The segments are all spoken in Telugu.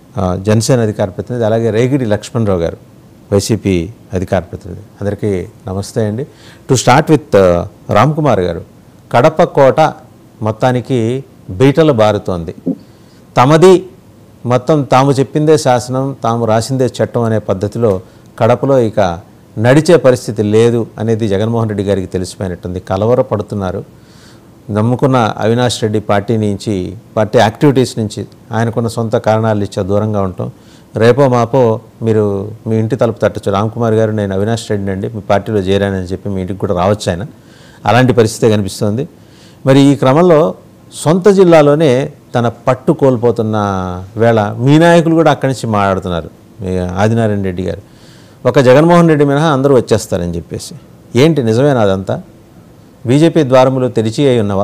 ఆ, జనసేన అధికార ప్రతినిధి అలాగే రేగిడి లక్ష్మణరావు గారు వైసీపీ అధికార ప్రతినిధి అందరికీ నమస్తే అండి to start with Ram Kumar garu Kadapa కోట మొత్తానికి బీటలు బారుతోంది తమది మొత్తం తాము చెప్పిందే శాసనం తాము రాసిందే చట్టం అనే పద్ధతిలో కడపలో ఇక నడిచే పరిస్థితి లేదు అనేది జగన్మోహన్ రెడ్డి గారికి తెలిసిపోయినట్టుంది కలవర పడుతున్నారు నమ్ముకున్న అవినాష్ రెడ్డి పార్టీ నుంచి పార్టీ యాక్టివిటీస్ నుంచి ఆయనకున్న సొంత కారణాలు ఇచ్చా దూరంగా ఉంటాం రేపో మాపో మీరు మీ ఇంటి తలుపు తట్టచ్చు రామ్ కుమార్ గారు నేను అవినాష్ రెడ్డి అండి మీ పార్టీలో చేరానని చెప్పి మీ ఇంటికి కూడా రావచ్చు ఆయన అలాంటి పరిస్థితే కనిపిస్తోంది మరి ఈ క్రమంలో సొంత జిల్లాలోనే తన పట్టు కోల్పోతున్న వేళ మీ నాయకులు కూడా అక్కడి నుంచి మాట్లాడుతున్నారు మీ ఆదినారాయణ రెడ్డి గారు ఒక జగన్మోహన్ రెడ్డి మినహా అందరూ వచ్చేస్తారని చెప్పేసి ఏంటి నిజమేనా అదంతా బీజేపీ ద్వారములు తెరిచి అయి ఉన్నవా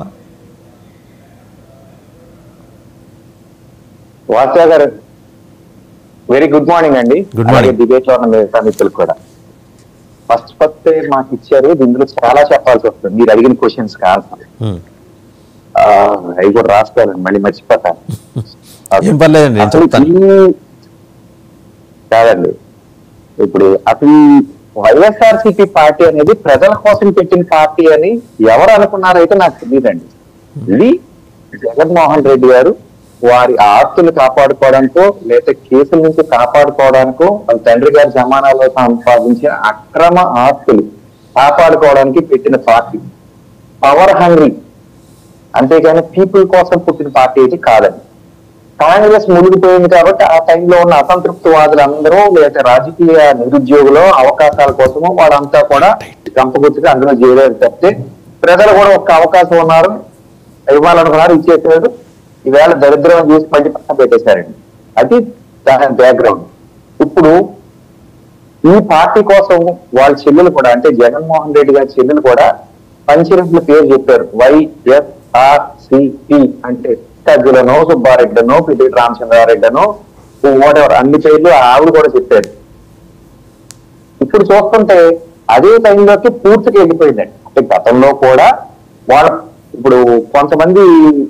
Vasa garu very good morning అండి Good morning. డిబేట్ లో ఉన్న మిగతా మిత్రులు కూడా ఫస్ట్ ఫస్ట్ మాకు ఇచ్చారు ఇందులో చాలా చెప్పాల్సి వస్తుంది మీరు అడిగిన క్వశ్చన్స్ కాదు హ్మ్. అవి కూడా రాస్తాను మళ్ళీ మర్చిపోతాను ఏం పర్లేదండి నేను అసలు చెప్తాను ఈ- కాదండి ఇప్పుడు అసలు వైఎస్ఆర్ సిపి పార్టీ అనేది ప్రజల కోసం పెట్టిన పార్టీ అని ఎవరు అనుకున్నారైతే నాకు తెలియదండి ఇది జగన్మోహన్ రెడ్డి గారు వారి ఆస్తులు కాపాడుకోవడానికో లేదా కేసుల నుంచి కాపాడుకోవడానికో వాళ్ళ తండ్రి గారి జమానాలో సంపాదించిన అక్రమ ఆస్తులు కాపాడుకోవడానికి పెట్టిన పార్టీ పవర్ హంగ్రీ అంతేగాని పీపుల్ కోసం పుట్టిన పార్టీ అయితే కాదండి కాంగ్రెస్ మునిగిపోయింది కాబట్టి ఆ టైంలో ఉన్న అసంతృప్తివాదులందరూ లేదా రాజకీయ నిరుద్యోగులు అవకాశాల కోసము వాళ్ళంతా కూడా గంపగుర్తిగా అందులో చేరారు తప్పితే ప్రజలు కూడా ఒక అవకాశం ఉన్నారు ఇవ్వాలనుకున్నారు ఇచ్చేసారు ఈవేళ దరిద్రం చేసి పండి పక్కన పెట్టేశారండి అది దాని బ్యాక్గ్రౌండ్ ఇప్పుడు ఈ పార్టీ కోసం వాళ్ళ చెల్లెలు కూడా అంటే జగన్మోహన్ రెడ్డి గారి చెల్లెలు కూడా పంచరెడ్ల పేరు చెప్పారు వైఎస్ఆర్సిపి అంటే సజ్జులనో సుబ్బారెడ్డనో పిటి రామచంద్రారెడ్డనో వాట్ ఎవర్ అన్ని పేర్లు ఆవిడ కూడా చెప్పారు ఇప్పుడు చూస్తుంటే అదే టైంలోకి పూర్తిగా వెళ్ళిపోయిందండి అంటే గతంలో కూడా వాళ్ళ ఇప్పుడు కొంతమంది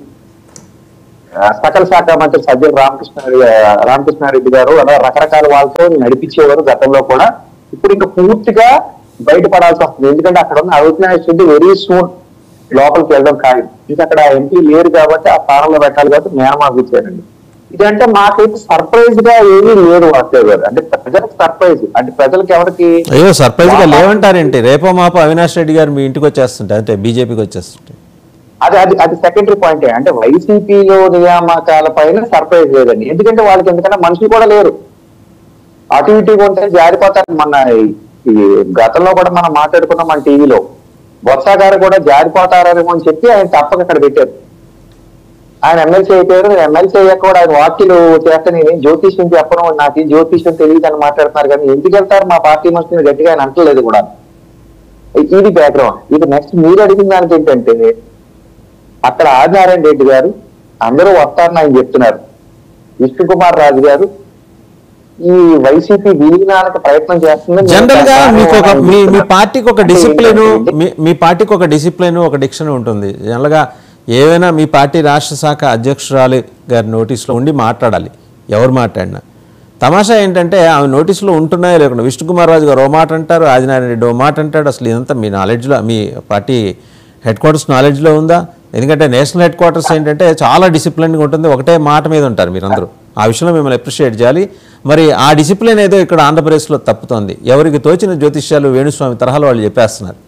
ఆ, సకల శాఖ మంత్రి సజ్జల రామకృష్ణ రామకృష్ణారెడ్డి గారు అలా రకరకాల వాళ్ళతో నడిపించేవారు గతంలో కూడా ఇప్పుడు ఇంకా పూర్తిగా బయటపడాల్సి వస్తుంది ఎందుకంటే అక్కడ ఉన్న అవినాష్ రెడ్డి వెరీ సూన్ లోపలికి వెళ్ళడం ఖాయం ఇంకా అక్కడ ఎంపీ లేరు కాబట్టి ఆ స్థానంలో పెట్టాలి కాబట్టి మేనమాకు ఇచ్చారండి ఇదంటే మాకైతే సర్ప్రైజ్ గా ఏమీ లేదు వాస్తవ గారు అంటే ప్రజలకు సర్ప్రైజ్ అంటే ప్రజలకు ఎవరికి అయ్యో సర్ప్రైజ్గా లేవంటారేంటి రేపో మాపో అవినాష్ రెడ్డి గారు మీ ఇంటికి వచ్చేస్తుంటే అంటే బీజేపీకి వచ్చేస్తుంటే అది అది అది సెకండరీ పాయింట్ అంటే వైసీపీలో నియామకాల పైన సర్ప్రైజ్ లేదండి ఎందుకంటే వాళ్ళకి ఎందుకంటే మనుషులు కూడా లేరు అటు ఇటు ఉంటే జారిపోతారు మన ఈ- ఈ గతంలో కూడా మనం మాట్లాడుకున్నాం మన టీవీలో బొత్స గారు కూడా జారిపోతారేమో అని చెప్పి ఆయన తప్పక అక్కడ పెట్టారు ఆయన ఎమ్మెల్సీ అయిపోయారు ఎమ్మెల్సీ అయ్యాక కూడా ఆయన వాక్యలు చేస్తే నేను జ్యోతిష్యం చెప్పను నాకు ఈ జ్యోతిష్యం తెలియదు అని మాట్లాడుతున్నారు కానీ ఎందుకు వెళ్తారు మా పార్టీ మనుషులు గట్టిగా ఆయన అంటలేదు కూడా ఇది బ్యాక్గ్రౌండ్ ఇది నెక్స్ట్ మీరు అడిగిన దానికి ఏంటంటే అక్కడ ఆదినారాయణ రెడ్డి గారు అందరూ వస్తారని ఆయన చెప్తున్నారు విష్ణు కుమార్ రాజు గారు ఈ వైసీపీ విలీనానికి ప్రయత్నం చేస్తుంది జనరల్ గా మీకు ఒక మీ మీ పార్టీకి ఒక అంటే డిసిప్లిన్ ఏంటంటే, మీ మీ పార్టీకి ఒక డిసిప్లిన్ ఒక డిక్షన్ ఉంటుంది జనరల్ గా ఏవైనా మీ పార్టీ రాష్ట్ర శాఖ అధ్యక్షురాలు గారి నోటీసులో ఉండి మాట్లాడాలి ఎవరు మాట్లాడినా తమాషా ఏంటంటే ఆమె నోటీసులో ఉంటున్నాయో లేకుండా విష్ణుకుమార్ రాజు గారు ఓ మాట అంటారు ఆదినారాయణ రెడ్డి ఓ మాట అంటాడు అసలు ఇదంతా మీ నాలెడ్జ్లో మీ పార్టీ హెడ్ క్వార్టర్స్ నాలెడ్జ్లో ఉందా ఎందుకంటే నేషనల్ హెడ్ క్వార్టర్స్ ఏంటంటే చాలా డిసిప్లిన్గా ఉంటుంది ఒకటే మాట మీద ఉంటారు మీరందరూ ఆ విషయంలో మిమ్మల్ని అప్రిషియేట్ చేయాలి మరి ఆ డిసిప్లిన్ ఏదో ఇక్కడ ఆంధ్రప్రదేశ్లో తప్పుతోంది ఎవరికి తోచిన జ్యోతిష్యాలు వేణుస్వామి తరహాలో వాళ్ళు చెప్పేస్తున్నారు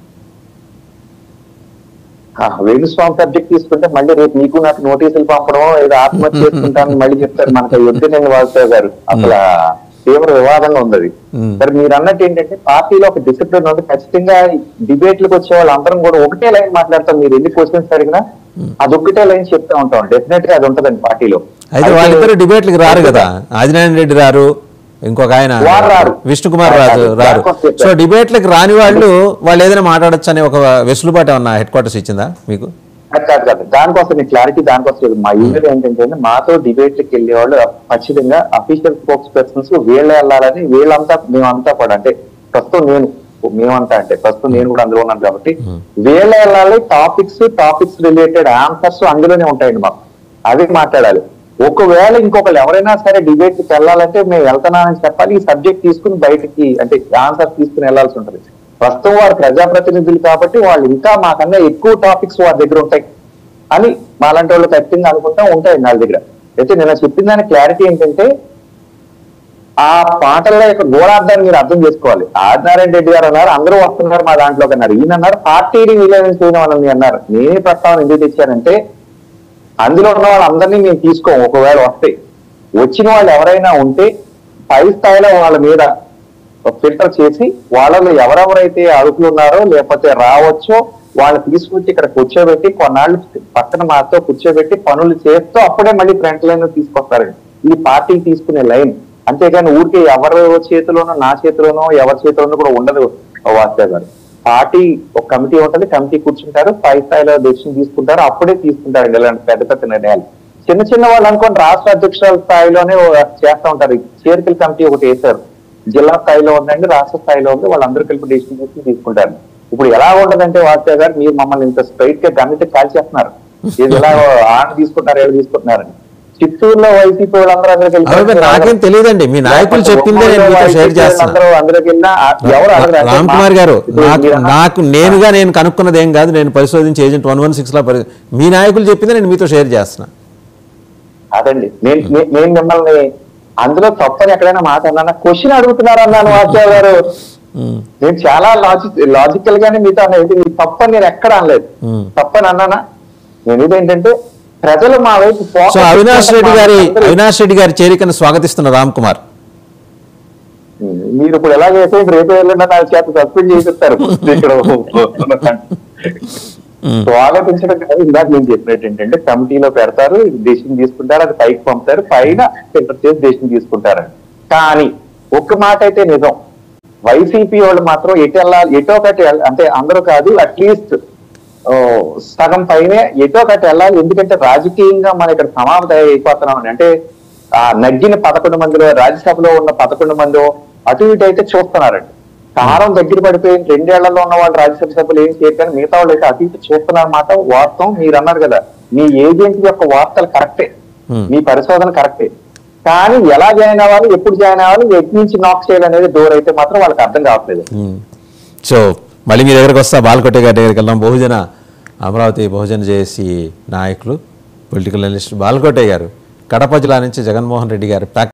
ఆ, వేణుస్వామి సబ్జెక్ట్ తీసుకుంటే మళ్ళీ రేపు నీకు నాకు నోటీసులు పంపడం ఏదో ఆత్మహత్య చేసుకుంటానని మళ్ళీ చెప్తారు మనకు వద్దునండి వాసుదేవ్ గారు అసలు ఆ తీవ్ర వివాదంగా ఉంది అది. మ్మ్. మరి మీరు అన్నట్టు ఏంటంటే పార్టీలో ఒక డిసిప్లిన్ ఉంది ఖచ్చితంగా డిబేట్లకు వచ్చే వాళ్ళు అందరం కూడా ఒకటే లైన్ మాట్లాడతాం మీరు ఎన్ని క్వశ్చన్స్ అడిగినా అది ఒక్కటే లైన్ చెప్తా ఉంటాం డెఫినెట్ గా అది ఉంటదండి పార్టీలో అయితే వాళ్ళిద్దరు డిబేట్లకు రారు కదా ఆదినారాయణ రెడ్డి రారు ఇంకొక ఆయన వారు రారు. విష్ణుకుమార్ రాజు రారు. రారు దానికోసం సో డిబేట్లకు రాని వాళ్ళు వాళ్ళు ఏదైనా మాట్లాడొచ్చు అనే ఒక వెసులుబాటు ఏమన్నా హెడ్ క్వార్టర్స్ ఇచ్చిందా మీకు అది కాదు కాదు దానికోసం నేను క్లారిటీ దానికోసం లేదు. మా యూనిట్ ఏంటంటే మాతో డిబేట్లకు వెళ్ళే వాళ్ళు ఖచ్చితంగా అఫీషియల్ స్పోక్స్ పర్సన్స్ వీళ్ళే వెళ్ళాలని వీళ్ళంతా మేమంతా కూడా అంటే ప్రస్తుతం నేను మేమంతా అంటే ప్రస్తుతం నేను కూడా అందులో ఉన్నాను కాబట్టి వీళ్ళే వెళ్ళాలి టాపిక్స్ టాపిక్స్ రిలేటెడ్ ఆన్సర్స్ అందులోనే ఉంటాయండి మాకు అవి మాట్లాడాలి ఒకవేళ ఇంకొకరు ఎవరైనా సరే డిబేట్ కి వెళ్ళాలంటే మేము వెళ్తున్నామని చెప్పాలి ఈ సబ్జెక్ట్ తీసుకుని బయటికి అంటే ఆన్సర్ తీసుకుని వెళ్లాల్సి ఉంటుంది ప్రస్తుతం వారు ప్రజాప్రతినిధులు కాబట్టి వాళ్ళు ఇంకా మాకన్నా ఎక్కువ టాపిక్స్ వారి దగ్గర ఉంటాయి అని మాలాంటి వాళ్ళు ఖచ్చితంగా అనుకుంటా ఉంటాయి వాళ్ళ దగ్గర అయితే నేను చెప్పిన దాని క్లారిటీ ఏంటంటే ఆ పాటల యొక్క గోళార్థాన్ని మీరు అర్థం చేసుకోవాలి ఆదినారాయణ రెడ్డి గారు అన్నారు అందరూ వస్తున్నారు మా దాంట్లోకి అన్నారు ఈయన అన్నారు పార్టీని విలీనం చేయడం అని అన్నారు నేనే ప్రస్తావన ఎందుకు తెచ్చానంటే అందులో ఉన్న వాళ్ళందరినీ మేము తీసుకోం ఒకవేళ వస్తే వచ్చిన వాళ్ళు ఎవరైనా ఉంటే పై స్థాయిలో వాళ్ళ మీద ఫిల్టర్ చేసి వాళ్ళలో ఎవరెవరైతే అరుకులు ఉన్నారో లేకపోతే రావచ్చో వాళ్ళు తీసుకొచ్చి ఇక్కడ కూర్చోబెట్టి కొన్నాళ్ళు పక్కన మాతో కూర్చోబెట్టి పనులు చేస్తూ అప్పుడే మళ్ళీ ఫ్రంట్ లైన్ తీసుకొస్తారండి ఇది పార్టీ తీసుకునే లైన్ అంతేగాని ఊరికే ఎవరి చేతిలోనో నా చేతిలోనో ఎవరి చేతిలోనో కూడా ఉండదు వాస్తవ గారు పార్టీ ఒక కమిటీ ఉంటది కమిటీ కూర్చుంటారు పై స్థాయిలో డెసిషన్ తీసుకుంటారు అప్పుడే తీసుకుంటారు ఇలాంటి పెద్ద పెద్ద నిర్ణయాలు చిన్న చిన్న వాళ్ళు అనుకోండి రాష్ట్ర అధ్యక్షుల స్థాయిలోనే చేస్తా ఉంటారు చేరికల కమిటీ ఒకటి వేశారు జిల్లా స్థాయిలో ఉందండి రాష్ట్ర స్థాయిలో ఉంది వాళ్ళందరూ కలిపి డెసిషన్ తీసుకుని తీసుకుంటారు ఇప్పుడు ఎలా ఉంటదంటే వాస్తవ గారు మీరు మమ్మల్ని ఇంత స్ట్రైట్ గా గమ్మితే కాల్ చేస్తున్నారు ఇది ఎలా ఆన్ తీసుకుంటున్నారు ఏడు తీసుకుంటున్నారని చిత్తూరులో వైసీపీ వాళ్ళందరూ అందరూ కలిపి అవి మరి నాకేం తెలియదండి మీ నాయకులు చెప్పిందే నేను మీతో షేర్ చేస్తాను అందరూ అందరికి వెళ్ళినా ఎవరు అడగరు. అంటే రామ్ కుమార్ గారు ఇప్పుడు నాకు మీరు అన్న- నాకు నేనుగా నేను కనుక్కున్నది ఏం కాదు నేను పరిశోధించి ఏజెంట్ వన్ వన్ సిక్స్ లో పరి మీ నాయకులు చెప్పిందే నేను మీతో షేర్ చేస్తున్నా అదండి నేను నే- నేను మిమ్మల్ని అందులో తప్పని ఎక్కడైనా మాట అన్నా క్వశ్చన్ అడుగుతున్నారు అన్నాను వాసు గారు ఉమ్, నేను చాలా లాజిక్ లాజికల్ గానే మీతో అనేది మీ తప్పని నేను ఎక్కడ అనలేదు ఉమ్. తప్పని అన్నానా నేను ఇదేంటంటే ప్రజలు మా వైపు focus సో అవినాష్ రెడ్డి గారి అందరూ- అవినాష్ రెడ్డి గారి చేరికను స్వాగతిస్తున్న రామ్ కుమార్ మీరు ఇప్పుడు ఎలాగైతే రేపు వెళ్ళినా నా చేత సస్పెండ్ చేసేస్తారు ఇక్కడ ఉమ్, స్వాగతించడం కాదు ఇందాక నేను చెప్పినట్టు ఏంటంటే కమిటీలో పెడతారు డెసిషన్ తీసుకుంటారు అది పైకి పంపుతారు పైన ఫిల్టర్ చేసి డెసిషన్ తీసుకుంటారు కానీ ఒక్క మాట అయితే నిజం వైసీపీ వాళ్ళు మాత్రం ఎటు వెళ్ళాలి ఎటో ఒకటి వెళ్ళ- అంటే అందరూ కాదు అట్లీస్ట్ సగం పైనే ఎటో ఒకటి వెళ్ళాలి ఎందుకంటే రాజకీయంగా మన ఇక్కడ సమాప్త అయిపోతున్నాం అంటే ఆ నగ్గిన పదకొండు మందిలో రాజ్యసభలో ఉన్న పదకొండు మంది అటు ఇటు అయితే చూస్తున్నారండి కారం దగ్గర పడిపోయిన రెండేళ్లలో ఉన్న వాళ్ళు రాజ్యసభ సభ్యులు ఏం చేయరు కానీ మిగతా వాళ్ళు అయితే అటు ఇటు చూస్తున్నారన్నమాట వాస్తవం మీరు అన్నారు కదా మీ ఏజెంట్ యొక్క వార్తలు కరెక్టే Hmm. మీ పరిశోధన కరెక్టే కానీ ఎలా జాయిన్ అవ్వాలి ఎప్పుడు జాయిన్ అవ్వాలి ఎటు నుంచి నాక్ చేయాలనేది డోర్ అయితే మాత్రం వాళ్ళకి అర్థం కావట్లేదు ఉమ్. సో మళ్ళీ మీ దగ్గరకు వస్తా బాలకోటే గారి దగ్గరికి వెళ్దాం బహుజన అమరావతి బహుజన జేఏసీ నాయకులు పొలిటికల్ అనలిస్ట్ బాలకోటే గారు కడప జిల్లా నుంచి జగన్మోహన్ రెడ్డి గారి